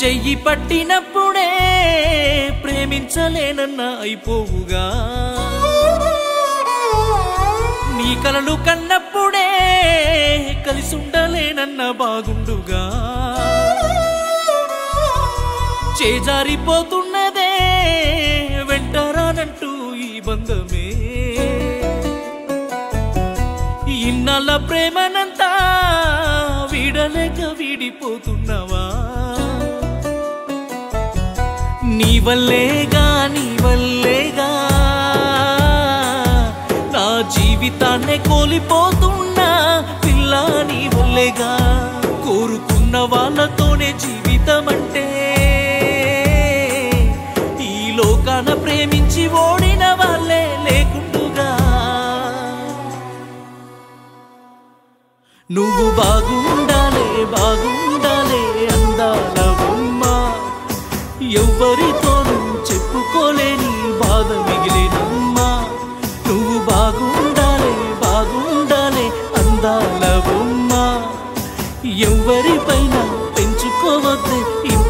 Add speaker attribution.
Speaker 1: చెయ్యి పట్టినప్పుడే ప్రేమించలేనన్న అయిపోవుగా నీ కలలు కన్నప్పుడే కలిసి ఉండలేనన్న బాగుండుగా చేజారిపోతున్నదే వెంటరానంటూ ఈ బంధమే ఇన్నాళ్ళ ప్రేమనంతా వీడలేక వీడిపోతున్నావా నీ వల్లేగా నీ వల్లేగా నా జీవితాన్నే కోల్పోతున్నా పిల్ల నీ వల్లేగా కోరుకున్న వాళ్ళతోనే జీవితం అంటే ఈ లోకాన ప్రేమించి ఓడిన వాళ్ళే లేకుండుగా నువ్వు బాగుండాలే బాగుండాలే అందాల బొమ్మ ఎవ్వరితోనూ చెప్పుకోలేని బాధ మిగిలినమ్మా నువ్వు బాగుండాలే బాగుండాలే అందాల బొమ్మ ఎవ్వరిపైన పెంచుకోవద్దే ఈ